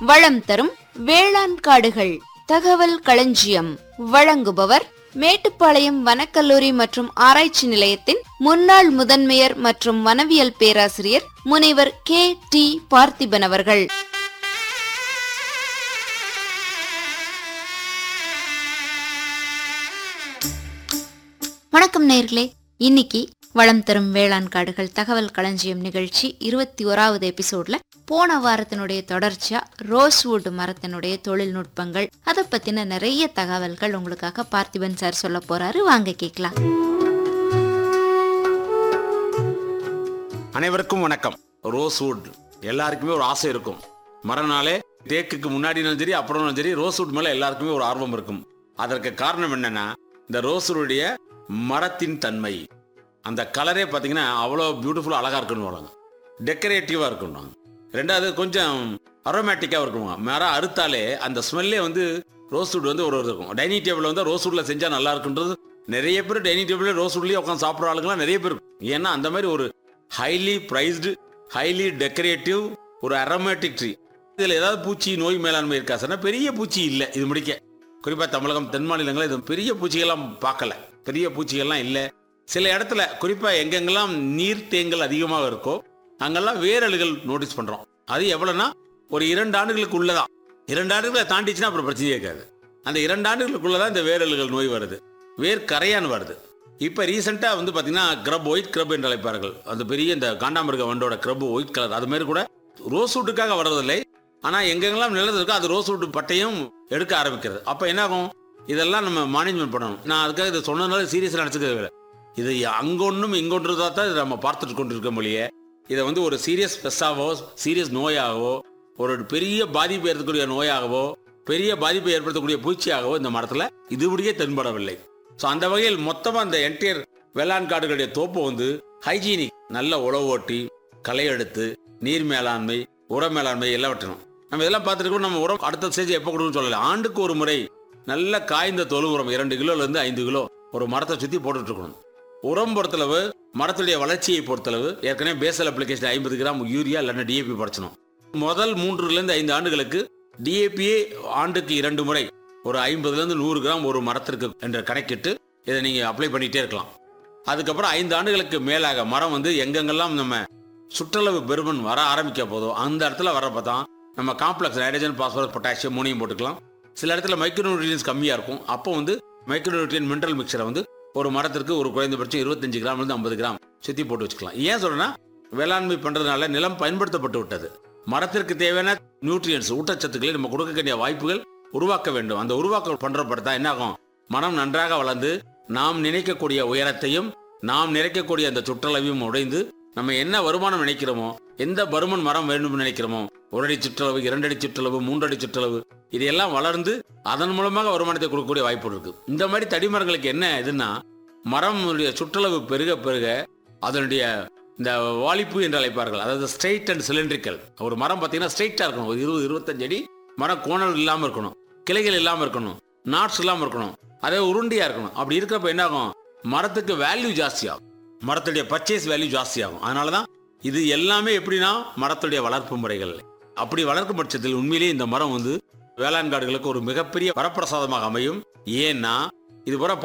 வளம் தரும் வேளாண் காடுகள் தகவல் களஞ்சியம் வழங்குபவர் மேட்டுப்பாளையம் வனக்கல்லூரி மற்றும் ஆராய்ச்சி நிலையத்தின் முன்னாள் முதன்மையர் மற்றும் வனவியல் பேராசிரியர் முனைவர் கே டி பார்த்திபன் அவர்கள் வணக்கம் நேர்களே இன்னைக்கு வளம் தரும் வேளாண் காடுகள் தகவல் களஞ்சியம் நிகழ்ச்சி இருபத்தி ஓராவது எபிசோட்ல போன வாரத்தினுடைய தொடர்ச்சியா ரோஸ்வுட் மரத்தினுடைய தொழில்நுட்பங்கள் அதை பத்தின நிறைய தகவல்கள் உங்களுக்காக பார்த்திபன் சார் சொல்ல போறாரு வாங்க கேட்கலாம் அனைவருக்கும் வணக்கம் ரோஸ்வுட் எல்லாருக்குமே ஒரு ஆசை இருக்கும் மரனாலே தேக்குக்கு முன்னாடினாலும் சரி அப்புறம்னாலும் சரி ரோஸ்வுட் மேல எல்லாருக்குமே ஒரு ஆர்வம் இருக்கும் அதற்கு காரணம் என்னன்னா இந்த ரோஸ்வுடைய மரத்தின் தன்மை அந்த கலரே பார்த்தீங்கன்னா அவ்வளோ பியூட்டிஃபுல் அழகா இருக்குன்னு வராங்க டெக்கரேட்டிவாக இருக்கணும் ரெண்டாவது கொஞ்சம் அரோமேட்டிக்காக இருக்குங்க மரம் அறுத்தாலே அந்த ஸ்மெல்லே வந்து ரோஸ்வுட் வந்து ஒரு ஒரு இருக்கும் டைனிங் டேபிள் வந்து ரோஸ்வுட்ல செஞ்சால் நல்லா இருக்குன்றது நிறைய பேர் டைனிங் டேபிள் ரோஸ்வுட்லேயே உட்காந்து சாப்பிட்ற ஆளுங்களாம் நிறைய பேர் இருக்கும் ஏன்னா அந்த மாதிரி ஒரு ஹைலி ப்ரைஸ்டு ஹைலி டெக்கரேட்டிவ் ஒரு அரோமேட்டிக் ட்ரீ இதில் ஏதாவது பூச்சி நோய் மேலாண்மை இருக்கா சார்னா பெரிய பூச்சி இல்லை இது முடிக்க குறிப்பாக தமிழகம் தென் மாநிலங்களில் இது பெரிய பூச்சிகள்லாம் பார்க்கல பெரிய பூச்சிகள்லாம் இல்லை சில இடத்துல குறிப்பாக எங்கெங்கெல்லாம் நீர் தேங்கல் அதிகமாக இருக்கோ அங்கெல்லாம் வேரலுகள் நோட்டீஸ் பண்ணுறோம் அது எவ்வளோன்னா ஒரு இரண்டு ஆண்டுகளுக்கு உள்ளதான் இரண்டு ஆண்டுகளை தாண்டிச்சுன்னா அப்புறம் பிரச்சனையே இருக்காது அந்த இரண்டு ஆண்டுகளுக்குள்ள தான் இந்த வேரலுகள் நோய் வருது வேர் கரையான் வருது இப்போ ரீசெண்டாக வந்து பார்த்தீங்கன்னா கிரப் ஒயிட் கிரப் என்று அழைப்பார்கள் அந்த பெரிய இந்த காண்டாமிருக வண்டோட கிரப் ஒயிட் கலர் அது மாதிரி கூட ரோஸ்வுட்டுக்காக வர்றதில்லை ஆனால் எங்கெங்கெல்லாம் நிலது இருக்கோ அது ரோஸ்வுட் பட்டையும் எடுக்க ஆரம்பிக்கிறது அப்போ என்ன ஆகும் இதெல்லாம் நம்ம மேனேஜ்மெண்ட் பண்ணணும் நான் அதுக்காக இதை சொன்னதுனால சீரியஸாக நினச்சிக்கிறது இல்லை இது அங்கொன்றும் இங்கொன்றதா தான் இதை நம்ம பார்த்துட்டு கொண்டு இருக்க மொழியே இதை வந்து ஒரு சீரியஸ் பெஸ்ஸாவோ சீரியஸ் நோயாகவோ ஒரு பெரிய பாதிப்பு ஏற்படக்கூடிய நோயாகவோ பெரிய பாதிப்பை ஏற்படுத்தக்கூடிய பூச்சியாகவோ இந்த மரத்தில் இதுபடியே தென்படவில்லை ஸோ அந்த வகையில் மொத்தமாக அந்த என்டையர் வேளாண் காடுகளுடைய தோப்பு வந்து ஹைஜீனிக் நல்ல உழவு ஓட்டி களை எடுத்து நீர் மேலாண்மை உர மேலாண்மை எல்லாம் வெட்டணும் நம்ம இதெல்லாம் பார்த்துருக்கோம் நம்ம உரம் அடுத்த ஸ்டேஜ் எப்போ கொடுக்கணும்னு சொல்லலை ஆண்டுக்கு ஒரு முறை நல்ல காய்ந்த தொழு உரம் இரண்டு கிலோலேருந்து ஐந்து கிலோ ஒரு மரத்தை சுற்றி போட்டுட்டு இருக்கணும் உரம் பொறுத்தளவு மரத்துடைய வளர்ச்சியை பொறுத்தளவு ஏற்கனவே பேசல் அப்ளிகேஷன் ஐம்பது கிராம் யூரியா இல்லைன்னா டிஏபி படைச்சணும் முதல் மூன்றுலேருந்து ஐந்து ஆண்டுகளுக்கு டிஏபியே ஆண்டுக்கு இரண்டு முறை ஒரு ஐம்பதுலேருந்து நூறு கிராம் ஒரு மரத்திற்கு என்ற கணக்கிட்டு இதை நீங்கள் அப்ளை பண்ணிகிட்டே இருக்கலாம் அதுக்கப்புறம் ஐந்து ஆண்டுகளுக்கு மேலாக மரம் வந்து எங்கெங்கெல்லாம் நம்ம சுற்றளவு பெருமன் வர ஆரம்பிக்க போதோ அந்த இடத்துல வரப்போ தான் நம்ம காம்ப்ளெக்ஸ் நைட்ரஜன் பாஸ்பரஸ் பொட்டாசியம் மூணையும் போட்டுக்கலாம் சில இடத்துல மைக்ரோநியூட்ரியன்ஸ் கம்மியாக இருக்கும் அப்போ வந்து மைக்ரோநியூட்ரியன் மினரல் மிக்சரை வந்து ஒரு மரத்திற்கு ஒரு குறைந்தபட்சம் இருபத்தஞ்சு கிராம்லேருந்து ஐம்பது கிராம் சுற்றி போட்டு வச்சுக்கலாம் ஏன் சொல்றேன்னா வேளாண்மை பண்ணுறதுனால நிலம் பயன்படுத்தப்பட்டு விட்டது மரத்திற்கு தேவையான நியூட்ரியன்ஸ் ஊட்டச்சத்துக்களை நம்ம கொடுக்க வேண்டிய வாய்ப்புகள் உருவாக்க வேண்டும் அந்த உருவாக்க பண்றப்பட தான் என்ன ஆகும் மனம் நன்றாக வளர்ந்து நாம் நினைக்கக்கூடிய உயரத்தையும் நாம் நினைக்கக்கூடிய அந்த சுற்றளவையும் உடைந்து நம்ம என்ன வருமானம் நினைக்கிறோமோ எந்த பருமன் மரம் வேண்டும்னு நினைக்கிறோமோ ஒரு அடி சுற்றளவு இரண்டடி சுற்றளவு மூன்றடி சுற்றளவு இதையெல்லாம் வளர்ந்து அதன் மூலமாக வருமானத்தை கொடுக்கக்கூடிய வாய்ப்பு இருக்கு இந்த மாதிரி தடிமரங்களுக்கு என்ன இதுன்னா மரம் சுற்றளவு பெருக பெருக அதனுடைய இந்த வாலிப்பு என்று அழைப்பார்கள் அதாவது ஸ்ட்ரைட் அண்ட் சிலிண்ட்ரிக்கல் ஒரு மரம் பார்த்தீங்கன்னா ஸ்ட்ரைட்டாக இருக்கணும் ஒரு இருபது இருபத்தஞ்சு அடி மரம் கோணல் இல்லாமல் இருக்கணும் கிளைகள் இல்லாமல் இருக்கணும் நாட்ஸ் இல்லாமல் இருக்கணும் அதே உருண்டியாக இருக்கணும் அப்படி இருக்கிறப்ப என்ன ஆகும் மரத்துக்கு வேல்யூ ஜாஸ்தியாகும் மரத்துடைய பர்ச்சேஸ் வேல்யூ ஜாஸ்தியாகும் அதனால தான் இது எல்லாமே எப்படின்னா மரத்துடைய வளர்ப்பு முறைகள் அப்படி வளர்க்கும் பட்சத்தில் உண்மையிலேயே இந்த மரம் வந்து வேளாண் காடுகளுக்கு ஒரு மிகப்பெரிய வரப்பிரசாதமாக அமையும் ஏன்னா இது போல